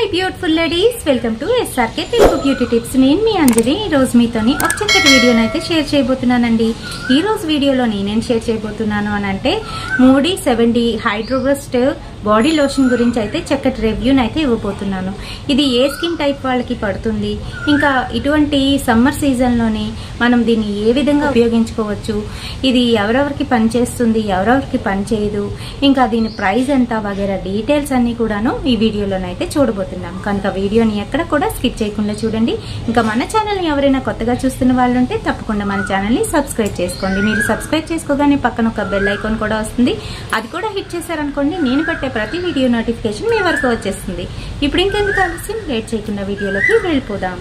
hi beautiful ladies welcome to SRK Telugu beauty tips నేను మీ అంజలి ఈ రోజు మీతోని ఒక చక్కటి వీడియోని అయితే షేర్ చేయబోతున్నానండి ఈ రోజు వీడియోలో నేనేం షేర్ చేయబోతున్నాను అని అంటే Moody seven D hydroboost body lotion గురించి అయితే చక్కటి రివ్యూని అయితే ఇవ్వబోతున్నాను ఇది ఏ స్కిన్ టైప్ వాళ్ళకి పడుతుంది ఇంకా ఇటువంటి సమ్మర్ సీజన్లోని మనం దీన్ని ఏ విధంగా ఉపయోగించుకోవచ్చు ఇది ఎవరెవరికి పనిచేస్తుంది ఎవరెవరికి పనిచేయదు ఇంకా దీని ప్రైస్ ఎంత వగేరా డీటెయిల్స్ అన్ని కూడాను ఈ వీడియోలోనైతే చూడబోతున్నాం కనుక వీడియోని ఎక్కడ కూడా స్కిప్ చేయకుండా చూడండి ఇంకా మన ఛానల్ని ఎవరైనా కొత్తగా చూస్తున్న వాళ్ళు ఉంటే తప్పకుండా మన ఛానల్ని సబ్స్క్రైబ్ చేసుకోండి మీరు సబ్స్క్రైబ్ చేసుకోగానే పక్కన ఒక బెల్ ఐకాన్ కూడా వస్తుంది అది కూడా హిట్ చేశారనుకోండి నేను పెట్టే ప్రతి వీడియో నోటిఫికేషన్ మీ వరకు వచ్చేస్తుంది ఇప్పుడు ఇంకెందుకు ఆలస్యం లేట్ చేయకుండా వీడియోలోకి వెళ్ళిపోదాం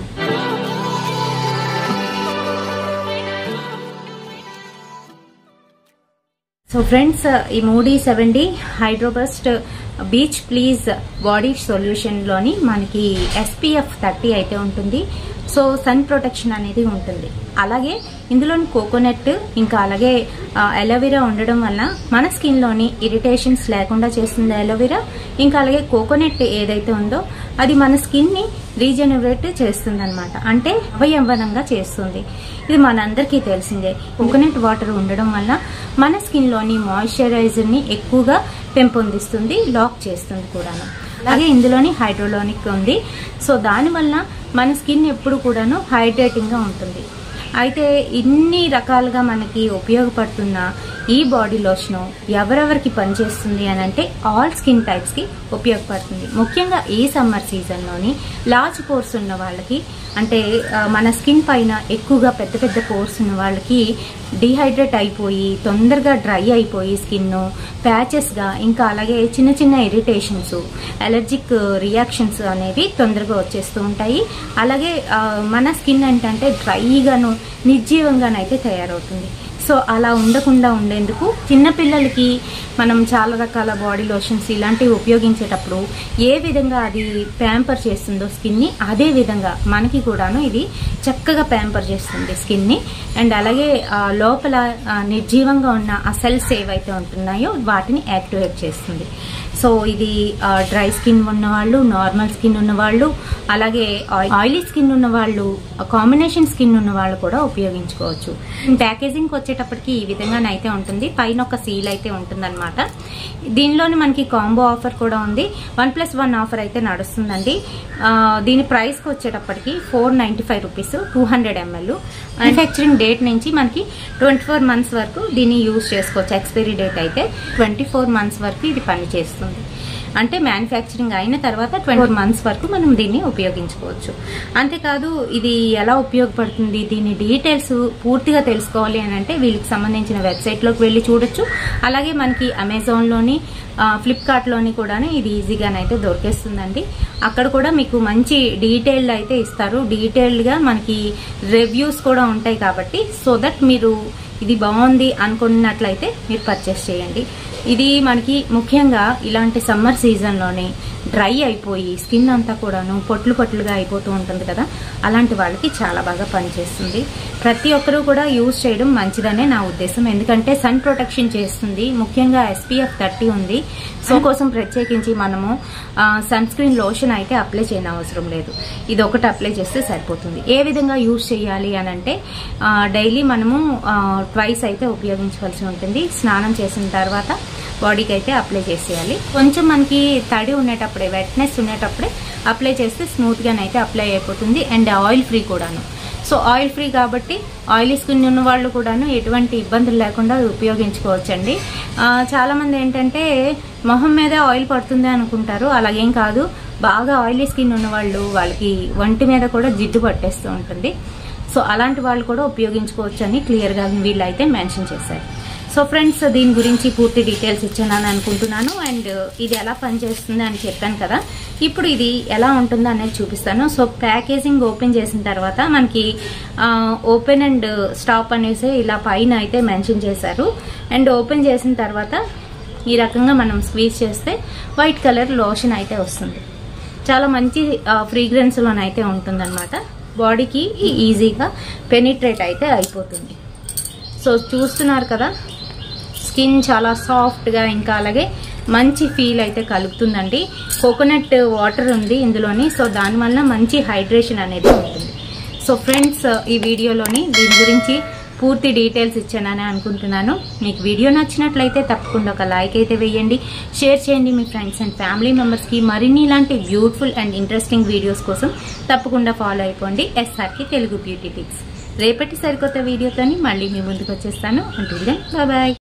సో ఫ్రెండ్స్ ఈ Moody seven D hydroboost beach please body సొల్యూషన్లోని మనకి ఎస్పీఎఫ్ థర్టీ అయితే ఉంటుంది సో సన్ ప్రొటెక్షన్ అనేది ఉంటుంది అలాగే ఇందులోని కోకోనట్ ఇంకా అలాగే ఎలోవెరా ఉండడం వల్ల మన స్కిన్లోని ఇరిటేషన్స్ లేకుండా చేస్తుంది ఎలోవెరా ఇంకా అలాగే కోకోనట్ ఏదైతే ఉందో అది మన స్కిన్ని రీజనరేట్ చేస్తుంది అనమాట అంటే అవయవనంగా చేస్తుంది ఇది మనందరికీ తెలిసిందే కోకోనట్ వాటర్ ఉండడం వల్ల మన స్కిన్లోని మాయిశ్చరైజర్ని ఎక్కువగా పెంపొందిస్తుంది లాక్ చేస్తుంది కూడాను అలాగే ఇందులోని హైడ్రోలోనిక్ ఉంది సో దానివల్ల మన స్కిన్ ఎప్పుడు కూడాను హైడ్రేటింగ్గా ఉంటుంది అయితే ఇన్ని రకాలుగా మనకి ఉపయోగపడుతున్న ఈ బాడీ లోషన్ ఎవరెవరికి పనిచేస్తుంది అని అంటే ఆల్ స్కిన్ టైప్స్కి ఉపయోగపడుతుంది ముఖ్యంగా ఈ సమ్మర్ సీజన్లోని లార్జ్ పోర్స్ ఉన్న వాళ్ళకి అంటే మన స్కిన్ పైన ఎక్కువగా పెద్ద పెద్ద పోర్స్ ఉన్న వాళ్ళకి డిహైడ్రేట్ అయిపోయి తొందరగా డ్రై అయిపోయి స్కిన్ ప్యాచెస్గా ఇంకా అలాగే చిన్న చిన్న ఇరిటేషన్స్ అలర్జిక్ రియాక్షన్స్ అనేవి తొందరగా వచ్చేస్తూ ఉంటాయి అలాగే మన స్కిన్ ఏంటంటే డ్రైగాను నిర్జీవంగానైతే తయారవుతుంది సో అలా ఉండకుండా ఉండేందుకు చిన్నపిల్లలకి మనం చాలా రకాల బాడీ లోషన్స్ ఇలాంటివి ఉపయోగించేటప్పుడు ఏ విధంగా అది ప్యాంపర్ చేస్తుందో స్కిన్ని అదే విధంగా మనకి కూడాను ఇది చక్కగా ప్యాంపర్ చేస్తుంది స్కిన్ని అండ్ అలాగే లోపల నిర్జీవంగా ఉన్న ఆ సెల్స్ ఏవైతే ఉంటున్నాయో వాటిని యాక్టివేట్ చేస్తుంది సో ఇది డ్రై స్కిన్ ఉన్నవాళ్ళు నార్మల్ స్కిన్ ఉన్నవాళ్ళు అలాగే ఆయిలీ స్కిన్ ఉన్న వాళ్ళు కాంబినేషన్ స్కిన్ ఉన్న వాళ్ళు కూడా ఉపయోగించుకోవచ్చు ప్యాకేజింగ్ వచ్చేటప్పటికి ఈ విధంగానైతే ఉంటుంది పైన ఒక సీల్ అయితే ఉంటుంది అనమాట దీనిలోని మనకి కాంబో ఆఫర్ కూడా ఉంది వన్ ప్లస్ వన్ ఆఫర్ అయితే నడుస్తుందండి దీని ప్రైస్కి వచ్చేటప్పటికి four ninety five rupees two hundred ML manufacturing date నుంచి మనకి ట్వంటీ ఫోర్ మంత్స్ వరకు దీన్ని యూజ్ చేసుకోవచ్చు ఎక్స్పైరీ డేట్ అయితే ట్వంటీ ఫోర్ మంత్స్ వరకు ఇది పనిచేస్తుంది అంటే మ్యానుఫ్యాక్చరింగ్ అయిన తర్వాత ట్వంటీ మంత్స్ వరకు మనం దీన్ని ఉపయోగించుకోవచ్చు అంతేకాదు ఇది ఎలా ఉపయోగపడుతుంది దీని డీటెయిల్స్ పూర్తిగా తెలుసుకోవాలి అని అంటే వీళ్ళకి సంబంధించిన వెబ్సైట్లోకి వెళ్ళి చూడొచ్చు అలాగే మనకి అమెజాన్లోని ఫ్లిప్కార్ట్లోని కూడా ఇది ఈజీగానైతే దొరికేస్తుందండి అక్కడ కూడా మీకు మంచి డీటెయిల్డ్ అయితే ఇస్తారు డీటెయిల్డ్గా మనకి రివ్యూస్ కూడా ఉంటాయి కాబట్టి సో దట్ మీరు ఇది బాగుంది అనుకున్నట్లయితే మీరు పర్చేస్ చేయండి ఇది మనకి ముఖ్యంగా ఇలాంటి సమ్మర్ సీజన్లోనే డ్రై అయిపోయి స్కిన్ అంతా కూడాను పొట్లు పొట్లుగా అయిపోతూ ఉంటుంది కదా అలాంటి వాళ్ళకి చాలా బాగా పనిచేస్తుంది ప్రతి ఒక్కరూ కూడా యూజ్ చేయడం మంచిదనే నా ఉద్దేశం ఎందుకంటే సన్ ప్రొటెక్షన్ చేస్తుంది ముఖ్యంగా ఎస్పీఎఫ్ థర్టీ ఉంది సో కోసం ప్రత్యేకించి మనము సన్ స్క్రీన్ లోషన్ అయితే అప్లై చేయని అవసరం లేదు ఇది ఒకటి అప్లై చేస్తే సరిపోతుంది ఏ విధంగా యూజ్ చేయాలి అని అంటే డైలీ మనము ట్వైస్ అయితే ఉపయోగించవలసి ఉంటుంది స్నానం చేసిన తర్వాత బాడీకి అయితే అప్లై చేసేయాలి కొంచెం మనకి తడి ఉండేటప్పుడే వెట్నెస్ ఉండేటప్పుడే అప్లై చేస్తే స్మూత్గానైతే అప్లై అయిపోతుంది అండ్ ఆయిల్ ఫ్రీ కూడాను సో ఆయిల్ ఫ్రీ కాబట్టి ఆయిలీ స్కిన్ ఉన్న వాళ్ళు కూడాను ఎటువంటి ఇబ్బందులు లేకుండా ఉపయోగించుకోవచ్చండి చాలామంది ఏంటంటే మొహం మీద ఆయిల్ పడుతుంది అనుకుంటారు అలాగేం కాదు బాగా ఆయిలీ స్కిన్ ఉన్న వాళ్ళు వాళ్ళకి వంటి మీద కూడా జిడ్డు పట్టేస్తూ ఉంటుంది సో అలాంటి వాళ్ళు కూడా ఉపయోగించుకోవచ్చు అని క్లియర్గా వీళ్ళు అయితే మెన్షన్ చేశారు సో ఫ్రెండ్స్ దీని గురించి పూర్తి డీటెయిల్స్ ఇచ్చానని అనుకుంటున్నాను అండ్ ఇది ఎలా పనిచేస్తుంది అని చెప్పాను కదా ఇప్పుడు ఇది ఎలా ఉంటుందో అనేది చూపిస్తాను సో ప్యాకేజింగ్ ఓపెన్ చేసిన తర్వాత మనకి ఓపెన్ అండ్ స్టాప్ అనేసి ఇలా పైన అయితే మెన్షన్ చేశారు అండ్ ఓపెన్ చేసిన తర్వాత ఈ రకంగా మనం స్క్వీజ్ చేస్తే వైట్ కలర్ లోషన్ అయితే వస్తుంది చాలా మంచి ఫ్రీగ్రెన్స్లోనైతే ఉంటుందన్నమాట బాడీకి ఈజీగా పెనిట్రేట్ అయితే అయిపోతుంది సో చూస్తున్నారు కదా స్కిన్ చాలా సాఫ్ట్గా ఇంకా అలాగే మంచి ఫీల్ అయితే కలుగుతుందండి కోకోనట్ వాటర్ ఉంది ఇందులోని సో దానివల్ల మంచి హైడ్రేషన్ అనేది ఉంటుంది సో ఫ్రెండ్స్ ఈ వీడియోలోని దీని గురించి పూర్తి డీటెయిల్స్ ఇచ్చానని అనుకుంటున్నాను మీకు వీడియో నచ్చినట్లయితే తప్పకుండా ఒక లైక్ అయితే వేయండి షేర్ చేయండి మీ ఫ్రెండ్స్ అండ్ ఫ్యామిలీ మెంబర్స్కి మరిన్ని ఇలాంటి బ్యూటిఫుల్ అండ్ ఇంట్రెస్టింగ్ వీడియోస్ కోసం తప్పకుండా ఫాలో అయిపోండి ఎస్ఆర్కి తెలుగు బ్యూటీ టిప్స్ రేపటి సరికొత్త వీడియోతోని మళ్ళీ మీ ముందుకు వచ్చేస్తాను అంటే బాయ్